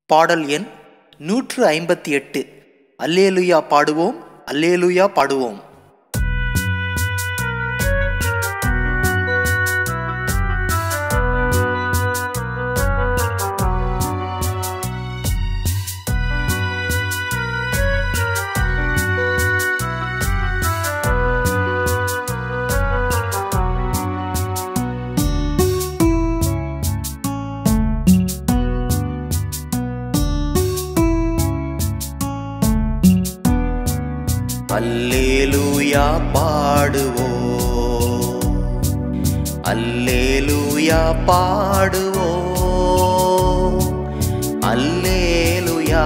பாடல் எண் நூற்று ஐம்பத்தி எட்டு அல்லேலுயா பாடுவோம் அல்லேலுயா பாடுவோம் அல்லேலூயா பாடுவோம் அல்லேலூயா பாடுவோம் அல்லேலூயா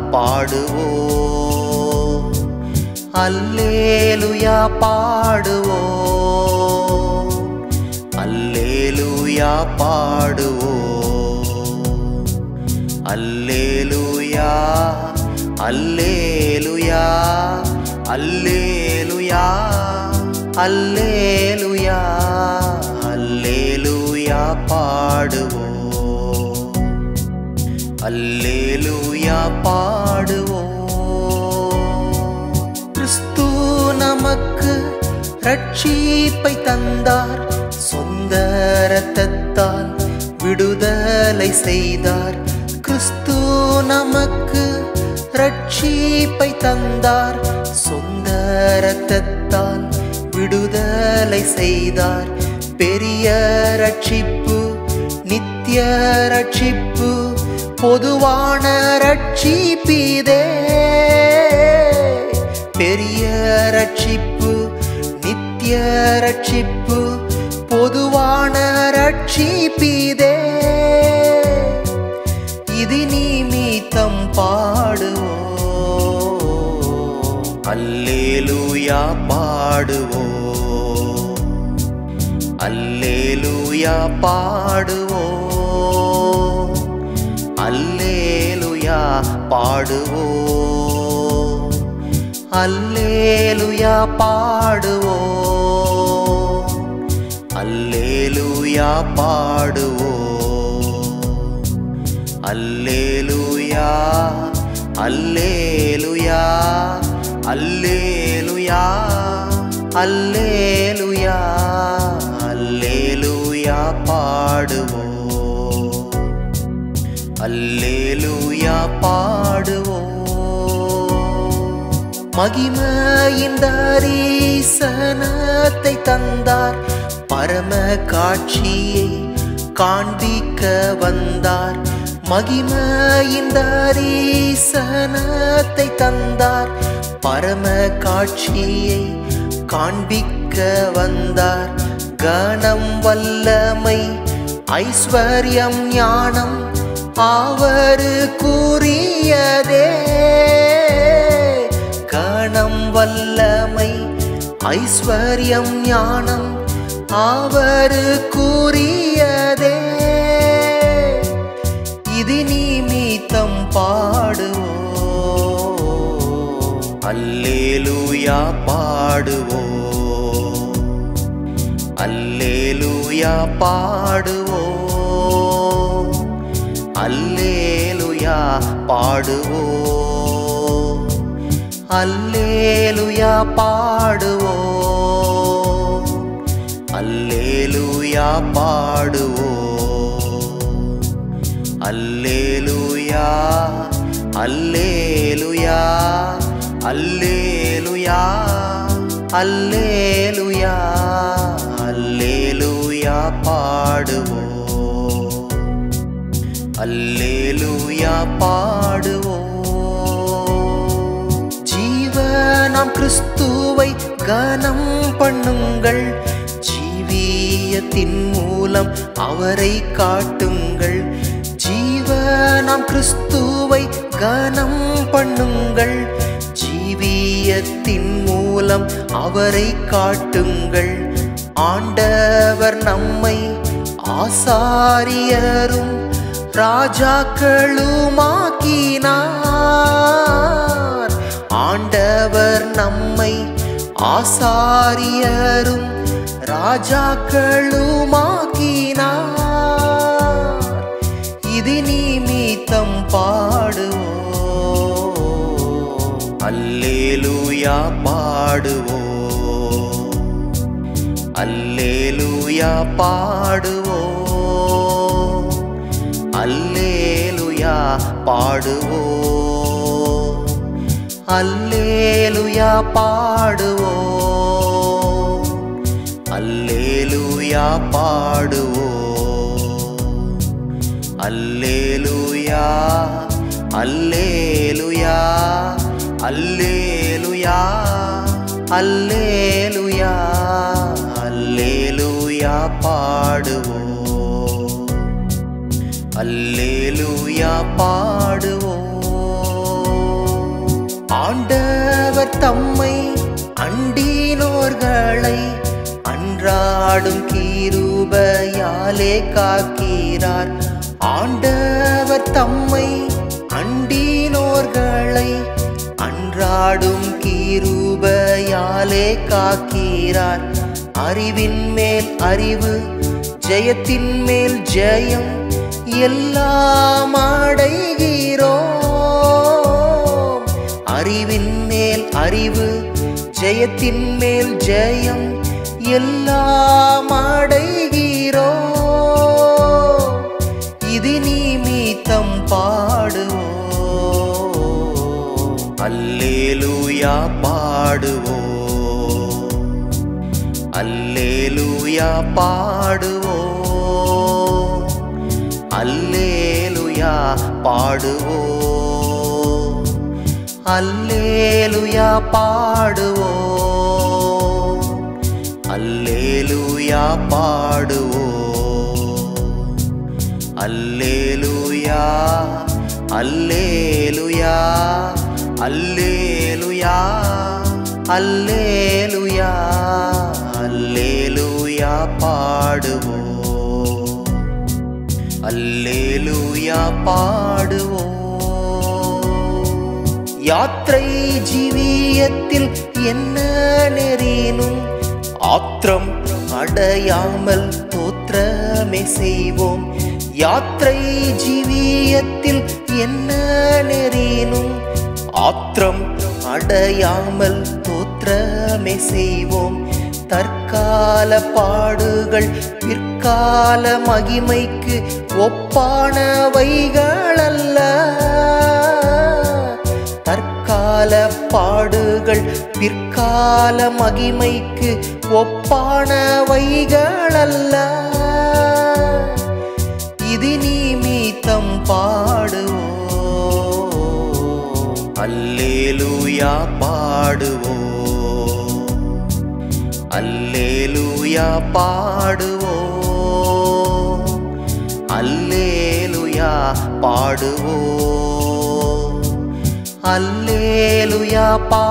பாடுவோம் அல்லேலூயா பாடுவோம் அல்லேலூயா பாடுவோம் அல்லேலூயா அல்லேலூயா அல்லேலூயா அல்லேலூயா அல்லேலூயா பாடுவோம் அல்லேலூயா பாடுவோம் கிறிஸ்து நமக்கு ரட்சிப்பை தந்தார் சொந்த இரத்தத்தால் விடுதலை செய்தார் கிறிஸ்து நமக்கு ரட்சிப்பை தந்தார் சொந்த இரத்தத்தால் விடுதலை செய்தார் பெரிய ரட்சிப்பு நித்திய ரட்சிப்பு பொதுவான ரட்சிப்பீதே பெரிய ரட்சிப்பு நித்திய ரட்சிப்பு பொதுவான ரட்சிப்பீதே இது நிமித்தம் பாடுவோம் அல்லேலூயா பாடுவோம் அல்லேலூயா பாடுவோம் அல்லேலூயா பாடுவோம் அல்லேலூயா பாடுவோம் அல்லேலூயா பாடுவோம் அல்லேலூயா அல்லேலூயா அல்லேலூயா அல்லேலூயா அல்லேலூயா பாடுவோம் அல்லேலூயா பாடுவோம் மகிமையின் தரிசனத்தை தந்தார் பரம காட்சியை காண்பிக்க வந்தார் மகிமையின் தரிசனத்தை தந்தார் பரம காட்சியை காண்பிக்க வந்தார் கணம் வல்லமை ஐஸ்வர்யம் ஞானம் அவரு கூறியதே கணம் வல்லமை ஐஸ்வர்யம் ஞானம் அவரு கூறியதே இது நிமித்தம் பாடுவோம் அல்லேலூயா பாடுவோம் அல்லேலூயா பாடுவோம் அல்லேலூயா பாடுவோம் அல்லேலூயா பாடுவோம் அல்லேலூயா பாடுவோம் அல்லேலூயா அல்லேலூயா அல்லேலூயா அல்லேலூயா அல்லேலூயா பாடுவோம் அல்லேலூயா பாடுவோம் ஜீவனாம் கிறிஸ்துவை கனம் பண்ணுங்கள் ஜீவியத்தின் மூலம் அவரை காட்டுங்கள் ஜீவனாம் கிறிஸ்துவை கனம் பண்ணுங்கள் ஜீவியத்தின் மூலம் அவரை காட்டுங்கள் ஆண்டவர் நம்மை ஆசாரியரும் ராஜாக்களுமாக்கினார் ஆண்டவர் நம்மை ஆசாரியரும் ராஜாக்களுமாக்கினார் இது நிமித்தம் பாடுவோம் அல்லேலூயா பாடுவோம் அல்லேலூயா பாடுவோம் அல்லேலூயா பாடுவோம் அல்லேலூயா பாடுவோம் அல்லேலூயா பாடுவோம் அல்லேலூயா அல்லேலூயா அல்லேலூயா அல்லேலூயா அல்லேலூயா பாடுவோம் அல்லேலூயா பாடுவோம் ஆண்டவர் தம்மை அண்டினோர்களை அன்றாடும் கீருபையாலே காக்கிறார் ஆண்டவர் தம்மை அண்டினோர்களை அன்றாடும் கீருபையாலே காக்கிறார் அறிவின் மேல் அறிவு ஜெயத்தின் மேல் ஜெயம் எல்லாம் அடைகிறோம் அறிவின் மேல் அறிவு ஜெயத்தின் மேல் ஜெயம் எல்லாம் அடைகிறோம் இது நிமித்தம் பாடுவோம் அல்லேலூயா பாடுவோம் அல்லேலூயா பாடுவோம் அல்லேலூயா பாடுவோம் அல்லேலூயா பாடுவோம் அல்லேலூயா பாடுவோம் அல்லேலூயா அல்லேலூயா அல்லேலூயா அல்லேலூயா அல்லேலூயா பாடுவோம் அல்லேலூயா பாடுவோம் யாத்திரை ஜீவியத்தில் என்ன நெறினும் ஆத்திரம் அடையாமல் தோற்றமே செய்வோம் யாத்திரை ஜீவியத்தில் என்ன நெறினும் ஆத்திரம் அடையாமல் தோற்றமே செய்வோம் தற்கால பாடுகள் பிற்கால மகிமைக்கு ஒப்பானவைகள் அல்ல தற்கால பாடுகள் பிற்கால மகிமைக்கு ஒப்பானவைகள் அல்ல இது நிமித்தம் பாடுவோம் அல்லேலூயா பாடுவோம் அல்லேலூயா பாடுவோம் அல்லேலூயா பாடுவோம் அல்லேலூயா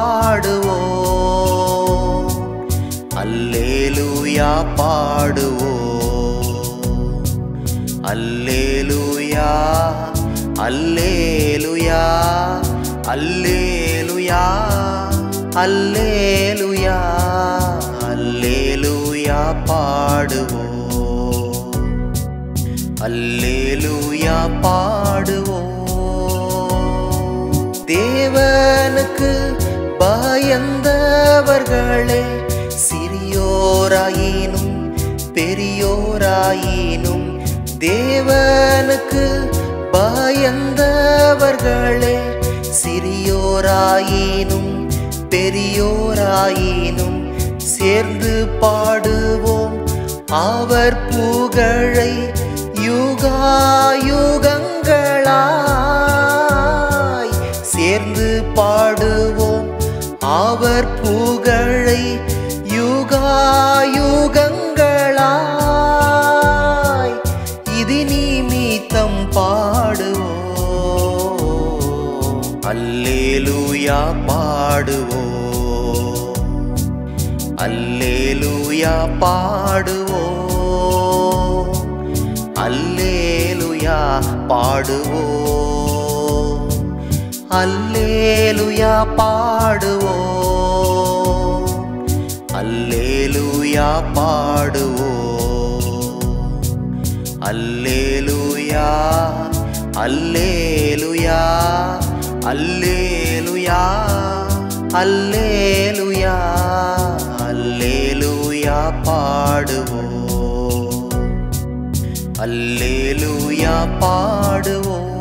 பாடுவோம் அல்லேலூயா பாடுவோம் அல்லேலூயா அல்லேலூயா அல்லேலூயா அல்லேலூயா அல்லேலூயா பாடுவோம் அல்லேலூயா பாடுவோம் தேவனுக்கு பயந்தவர்களே சிறியோராயினும் பெரியோராயினும் தேவனுக்கு பயந்தவர்களே சிறியோராயினும் பெரியோராயினும் சேர்ந்து பாடுவோம் அவர் புகழை யுகாயுகங்களாய் சேர்ந்து பாடுவோம் அவர் புகழை யுகாயுகங்களாய் இது நிமித்தம் பாடுவோம் அல்லேலூயா பாடுவோம் அல்லேலூயா பாடுவோம் அல்லேலூயா பாடுவோம் அல்லேலூயா பாடுவோம் அல்லேலூயா பாடுவோம் அல்லேலூயா அல்லேலுயா அல்லேலுயா அல்லேலுயா அல்லேலுயா பாடுவோம் அல்லேலுயா பாடுவோம்